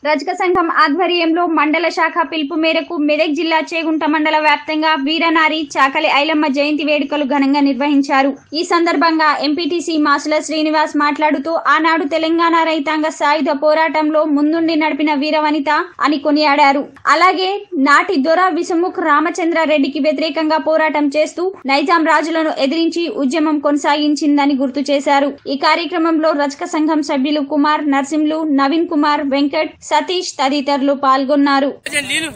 రజక సంఘం ఆధ్వర్యంలో మండల శాఖ పిలుపు మేరకు మెదక్ జిల్లా చేగుంట మండల వ్యాప్తంగా వీరనారి చాకలి ఐలమ్మ జయంతి వేడుకలు ఘనంగా నిర్వహించారు ఈ సందర్భంగా ఎంపీటీసీ మాసుల శ్రీనివాస్ మాట్లాడుతూ ఆనాడు తెలంగాణ రైతాంగ సాయుధ పోరాటంలో ముందుండి నడిపిన వీరవనిత అని కొనియాడారు అలాగే నాటి దొర విసుముఖ్ రామచంద్రారెడ్డికి వ్యతిరేకంగా పోరాటం చేస్తూ నైజాం రాజులను ఎదిరించి ఉద్యమం కొనసాగించిందని గుర్తు చేశారు ఈ కార్యక్రమంలో రజక సంఘం సభ్యులు కుమార్ నర్సింలు నవీన్ కుమార్ వెంకట్ సతీష్ తదితరులు పాల్గొన్నారు నీళ్ళు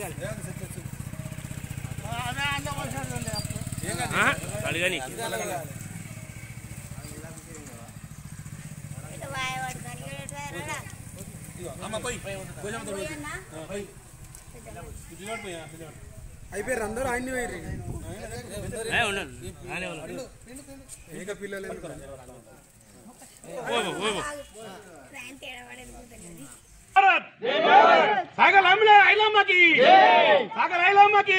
అడగని అయిపోయారు అందరూ ఆయన్ని పోయారు ఉన్నాను ఆయనే ఉన్నాను ఏక పిల్లలు ఎందుకు? ఓబో ఓబో సాగర్ అమ్మిన ఐలమ్మకి సాగర్ ఐలమ్మకి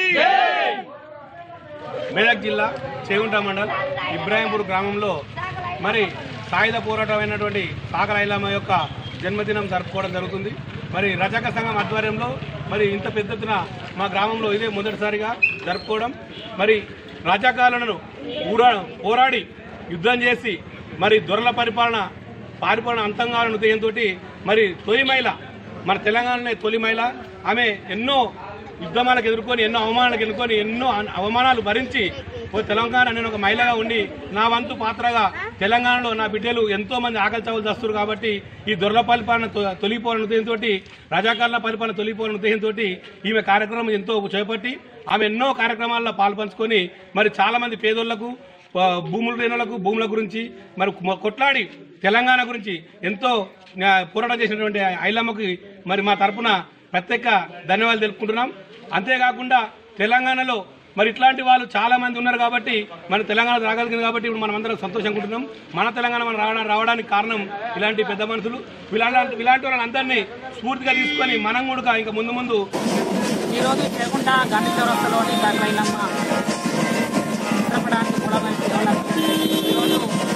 మెదక్ జిల్లా చేగుంట మండల్ ఇబ్రాహీంపూర్ గ్రామంలో మరి సాయుధ పోరాటమైనటువంటి సాగర్ ఐలమ్మ యొక్క జన్మదినం జరుపుకోవడం జరుగుతుంది మరి రజక సంఘం ఆధ్వర్యంలో మరి ఇంత పెద్ద ఎత్తున మా గ్రామంలో ఇదే మొదటిసారిగా జరుపుకోవడం మరి రజకాలను ఊరా పోరాడి యుద్ధం చేసి మరి దొరల పరిపాలన పారిపోవడం అంతం కావాలనే ఉద్దేశంతో మరి తొలి మహిళ మన తెలంగాణలో తొలి మహిళ ఆమె ఎన్నో యుద్ధమాలకు ఎదుర్కొని ఎన్నో అవమానాలకు ఎదుర్కొని ఎన్నో అన- అవమానాలు భరించి ఓ తెలంగాణ నేను ఒక మహిళగా ఉండి నా వంతు పాత్రగా తెలంగాణలో నా బిడ్డలు ఎంతో మంది ఆకలి చావులు చేస్తారు కాబట్టి ఈ దొరల పరిపాలన తొ- తొలిపోవాలనే ఉద్దేశంతో రజాకారుల పరిపాలన తొలిపోవాలనే ఉద్దేశంతో ఈమె కార్యక్రమం ఎంతో చేపట్టి ఆమె ఎన్నో కార్యక్రమాల్లో పాల్పంచుకొని మరి చాలా మంది పేదోళ్లకు ఆ, భూముల రేణులకు భూముల గురించి మరి కొ- కొట్లాడి తెలంగాణ గురించి ఎంతో ఆ, పోరాటం చేసినటువంటి ఐలమ్మకి మరి మా తరపున ప్రత్యేక ధన్యవాదాలు తెలుపుకుంటున్నాం అంతేకాకుండా తెలంగాణలో మరి ఇట్లాంటి వాళ్ళు చాలా మంది ఉన్నారు కాబట్టి మన తెలంగాణ రాగలిగింది కాబట్టి ఇప్పుడు మనం అందరం సంతోషంగా ఉంటున్నాం మన తెలంగాణ మనం రావడానికి రావడానికి కారణం ఇలాంటి పెద్ద మనుషులు ఇలాంటి ఇలాంటి వాళ్ళందరినీ స్ఫూర్తిగా తీసుకొని మనం కూడా ఇంకా ముందు ముందు ఈరోజు చేకుంట గాంధీ చౌరస్తలోని దానిపైనమ్మ చిత్రపటానికి కూడా ఈరోజు